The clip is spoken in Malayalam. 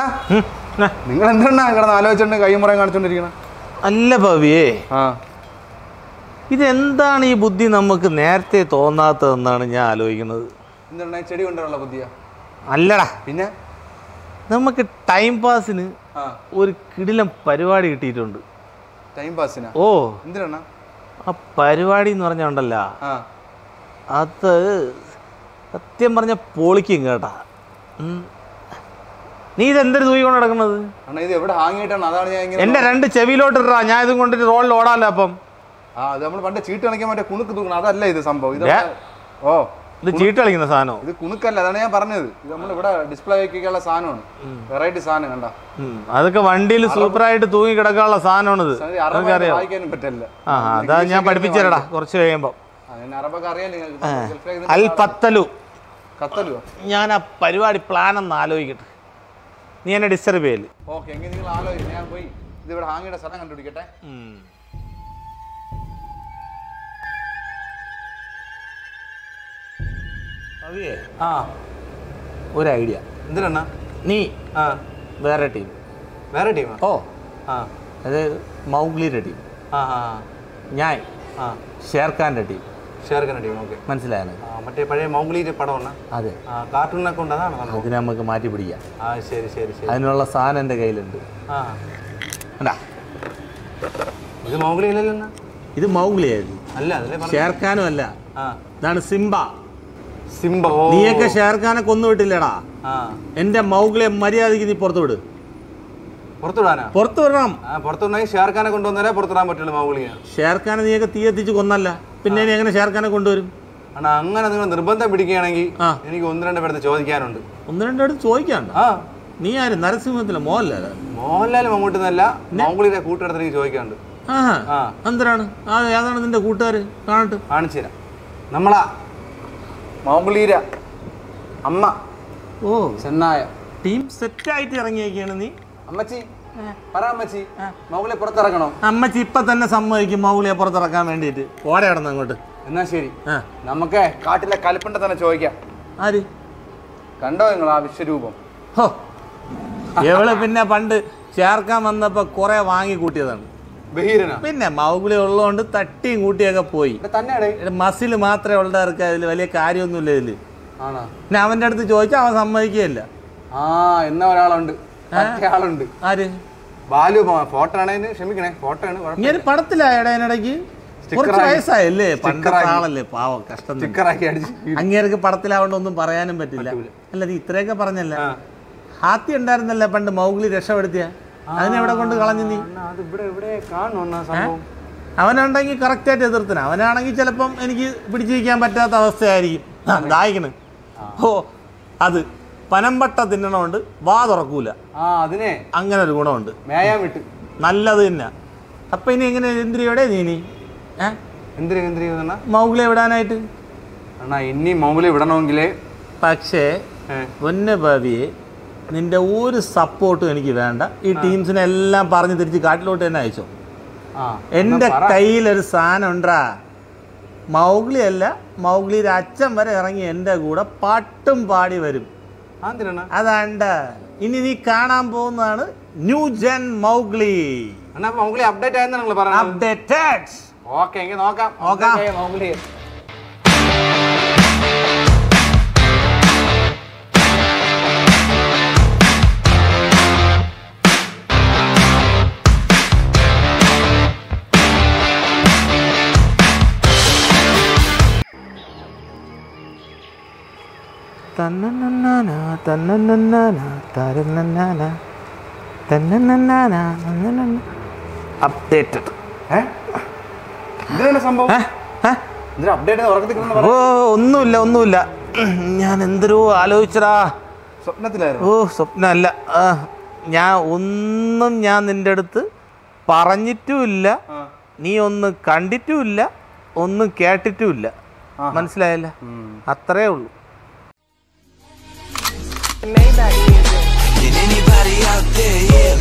ഉം, ന. നിങ്ങൾ എന്താണ് കിടന്ന് ആലോചിച്ചോണ്ട് കൈമുറയും കാണിച്ചോണ്ടിരിക്കണം അല്ല ഭവിയേ ആ ഇതെന്താണ് ഈ ബുദ്ധി നമുക്ക് നേരത്തെ തോന്നാത്തതെന്നാണ് ഞാൻ ആലോചിക്കുന്നത് എന്താണ് ചെടി കൊണ്ടുള്ള ബുദ്ധിയാ അല്ലടാ പിന്നെ നമുക്ക് ടൈം പാസിന് ആ ഒരു കിടിലം പരിപാടി കിട്ടിയിട്ടുണ്ട് ടൈം പാസിനാ ഓ എന്തിനാണ് ആ പരിപാടി എന്ന് പറഞ്ഞുണ്ടല്ല ആ അത് സത്യം പറഞ്ഞ പൊളിക്കും കേട്ടാ ഉം. നീ ഇതെന്തൊരു തൂക്കി കൊണ്ട് നടക്കുന്നത് അണ്ണാ ഇത് എവിടെ ഹാങ്ങിയിട്ടാണ് അതാണ് ഞാൻ ഇങ്ങനെ എൻ്റെ രണ്ട് ചെവിയിലോട്ട് ഇടാ ഞാൻ ഇതും കൊണ്ടിട്ട് റോഡിൽ ഓടാമല്ലോ അപ്പം ആ അത് നമ്മൾ പണ്ട് ചീട്ട് കളിക്കാൻ മറ്റേ കുണുക്ക് തൂക്കണം അതല്ല ഇത് സംഭവം ഇത് ദേ. ഓ ഇത് ചീട്ട് കളിക്കുന്ന സാധനം ഇത് കുണുക്കല്ല അതാണ് ഞാൻ പറഞ്ഞത് ഇത് നമ്മൾ ഇവിടെ ഡിസ്പ്ലേ വെക്കാനുള്ള സാധനമാണ് വെറൈറ്റി സാധനം കണ്ട അതൊക്കെ വണ്ടിയിൽ സൂപ്പറായിട്ട് തൂങ്ങി കിടക്കാനുള്ള സാധനമാണിത് അറബ് വായിക്കാനും പറ്റില്ല ആ അതാ ഞാൻ പഠിപ്പിച്ചു തരടാ കുറച്ച് കഴിയുമ്പോൾ അതിന് അറബൊക്കെ അറിയാൻ നിങ്ങൾക്ക് ഗൾഫിലേക്ക് ഇത് അൽ പത്തലു കത്തലുവോ ഞാൻ ആ പരിപാടി പ്ലാൻ ഒന്ന് ആലോചിക്കട്ടെ നീ എന്നെ ഡിസ്റ്റർബ് ചെയ്യല് ഓക്കെ എങ്കിൽ നിങ്ങൾ ആലോചിക്കും ഞാൻ പോയി ഇത് ഇവിടെ ഹാങ്ങിയുടെ സ്ഥലം കണ്ടുപിടിക്കട്ടെ ആ ഒരു ഐഡിയ എന്തിനാ നീ ആ വേറെ ടീം വേറെ ടീമാ ഓ ആ അതായത് മൗഗ്ലിയുടെ ടീം ആ ആ ഞാൻ ആ ഷേർഖാൻ്റെ ടീം ഷേർഖാൻ്റെ ടീം ഓക്കെ മനസ്സിലായോ ആ മറ്റേ പഴയ മൗഗ്ലിയുടെ പടമാണ് അതെ ആ കാർട്ടൂണൊക്കെ ഉണ്ട് അതാണ് സംഭവം അതിനെ നമുക്ക് മാറ്റി പിടിക്കാം ആ ശരി ശരി ശരി അതിനുള്ള സാധനം എൻ്റെ കയ്യിലുണ്ട് ആ കണ്ടാ ഇത് മൗഗ്ലി അല്ലല്ലോ ഇത് മൗഗ്ലിയായിരുന്നു അല്ല അതല്ലേ പറഞ്ഞു ഷേർഖാനും അല്ല ആ ഇതാണ് സിംബ സിംബ ഓ നീയൊക്കെ ഷേർഖാനെ കൊന്നുവിട്ടില്ലടാ ആ എൻ്റെ മൗഗ്ലിയെ മര്യാദയ്ക്ക് നീ പുറത്തു വിട് പുറത്തുവിടാനാ പുറത്തു വിടണം ആ പുറത്തുണ്ടെങ്കിൽ ഷേർഖാനെ കൊണ്ടുവന്നാലേ പുറത്തുവിടാൻ പറ്റുള്ളൂ മൗഗ്ലിയെ ഷേർഖാനെ നീയൊക്കെ തീയെത്തിച്ച് കൊന്നല്ല പിന്നെ നീ എങ്ങനെ ഷേർഖാനെ കൊണ്ടുവരും അണ്ണാ അങ്ങനെ നിങ്ങൾ നിർബന്ധം പിടിക്കുകയാണെങ്കിൽ ആ. എനിക്ക് ഒന്ന് രണ്ട് പേരത്ത് ചോദിക്കാനുണ്ട് ഒന്ന് രണ്ടടുത്ത് ചോദിക്കാണ്ട ആ നീ ആര് നരസിംഹത്തിലെ മോഹൻലാല മോഹൻലാൽ മമ്മൂട്ടിന്നല്ല മൗഗ്ലിയുടെ കൂട്ടുകാരത്ത് എനിക്ക് ചോദിക്കാനുണ്ട് ആഹാ ആ എന്തിനാണ് ആ ഏതാണ് നിന്റെ കൂട്ടുകാർ കാണട്ടെ കാണിച്ചു തരാം നമ്മളാ മൗഗ്ലീര അമ്മ ഓ ചെന്നായ ടീം സെറ്റായിട്ട് ഇറങ്ങിയൊക്കെയാണ് നീ അമ്മച്ചി പറ അമ്മച്ചി മൗഗ്ലിയെ പുറത്തിറക്കണോ അമ്മച്ചി ഇപ്പൊ തന്നെ സമ്മതിക്കും മൗലിയെ പുറത്തിറക്കാൻ വേണ്ടിയിട്ട് ഓടെ കിടന്നു അങ്ങോട്ട് എന്നാ ശരി ആ നമുക്ക് കാട്ടിലെ കലിപ്പണ്ട തന്നെ ചോദിക്കാം ആര് കണ്ടോ നിങ്ങൾ ആ വിശ്വരൂപം ഹോ എവള് പിന്നെ പണ്ട് ചേർക്കാൻ വന്നപ്പോ കുറെ വാങ്ങി കൂട്ടിയതാണ് ബഹീരനാ പിന്നെ മൗഗുലി ഉള്ളതുകൊണ്ട് തട്ടിയും കൂട്ടിയൊക്കെ പോയി ഇവിടെ തന്നെയാടേ മസിൽ മാത്രമേ ഉള്ളവർക്ക് അതിൽ വലിയ കാര്യമൊന്നുമില്ല ഇതിൽ ആണോ പിന്നെ അവൻ്റെ അടുത്ത് ചോദിച്ചാൽ അവൻ സമ്മതിക്കുകയില്ല ആ എന്ന ഒരാളുണ്ട് മറ്റേ ആളുണ്ട് ആര് ബാലു ഫോട്ടോ ആണേന് ക്ഷമിക്കണേ ഫോട്ടോ ആണ് കുഴപ്പം ഇങ്ങനെ പടത്തിലായടാ അതിനിടയ്ക്ക് കുറച്ച് വയസ്സായല്ലേ പണ്ടത്തെ ആളല്ലേ പാവം കഷ്ടം തന്നെ. സ്റ്റിക്കറാക്കി അടിച്ച് അങ്ങേർക്ക് പടത്തിലാവണ്ട ഒന്നും പറയാനും പറ്റില്ല അല്ല നീ ഇത്രയൊക്കെ പറഞ്ഞല്ല ഹാത്തി ഉണ്ടായിരുന്നല്ല പണ്ട് മൗഗ്ലി രക്ഷപ്പെടുത്തിയ അതിനെവിടെ കൊണ്ട് കളഞ്ഞു നീ അണ്ണാ, അത് ഇവിടെ ഇവിടെ കാണുന്നു അണ്ണാ സംഭവം അവനുണ്ടെങ്കിൽ കറക്റ്റായിട്ട് എതിർത്തിന് അവനാണെങ്കിൽ ചിലപ്പം എനിക്ക് പിടിച്ചിരിക്കാൻ പറ്റാത്ത അവസ്ഥയായിരിക്കും ആ, ദാഹിക്കണ് ഓ അത് പനമ്പട്ട തിന്നണമുണ്ട് വാ തുറക്കൂല ആ അതിനെ അങ്ങനെ ഒരു ഗുണമുണ്ട് മേയാൻ വിട്ട് നല്ലത് തന്നെ അപ്പം ഇനി എങ്ങനെ ഇന്ദ്രിയോടെ നീ നീ ഏ എന്തിനു എന്തിനു അണ്ണാ മൗഗ്ലിയെ വിടാനായിട്ട് അണ്ണാ ഇനി മൗലി വിടണമെങ്കിലേ പക്ഷേ ഏ, പൊന്നെ ഭാവിയെ നിന്റെ ഒരു സപ്പോർട്ടും എനിക്ക് വേണ്ട ഈ ടീംസിനെ എല്ലാം പറഞ്ഞ് തിരിച്ച് കാട്ടിലോട്ട് തന്നെ അയച്ചോ ആ എൻ്റെ കയ്യിലൊരു സാധനം ഉണ്ടാ മൗഗ്ലി അല്ല മൗഗ്ലിയുടെ അച്ഛൻ വരെ ഇറങ്ങി എൻ്റെ കൂടെ പാട്ടും പാടി വരും ആ എന്തിനാ അതാണ്ട ഇനി നീ കാണാൻ പോകുന്നതാണ് ന്യൂ ജെൻ മൗഗ്ലി അണ്ണാ മൗലി അപ്ഡേറ്റ് ആയെന്നാണ് നിങ്ങൾ പറഞ്ഞത് അപ്ഡേറ്റഡ് ഓക്കെ എങ്കിൽ നോക്കാം നോക്കാം. update ആയ മൗഗ്ലിയെ തന്നന്നന്നാന, തന്നന്നന്നാന, തരന്നന്നാന, തന്നന്നന്നാന, തന്നന്നന്ന. Updated. ഏ എന്തിനാണ് സംഭവം ഏ? ഏ? എന്തിനാ അപ്ഡേറ്റ് ഉറക്കത്തിൽ ഓ ഒന്നുമില്ല ഒന്നുമില്ല ഞാൻ എന്തൊരു ആലോചിച്ചടാ സ്വപ്നത്തിലായിരുന്നു ഓ സ്വപ്നമല്ല ആ, ഞാൻ ഒന്നും ഞാൻ നിൻ്റെ അടുത്ത് പറഞ്ഞിട്ടുമില്ല ആ. നീ ഒന്ന് കണ്ടിട്ടുമില്ല ഒന്നും കേട്ടിട്ടുമില്ല ആഹാ. മനസ്സിലായല്ല അത്രേ ഉള്ളൂ Can anybody out there, yeah,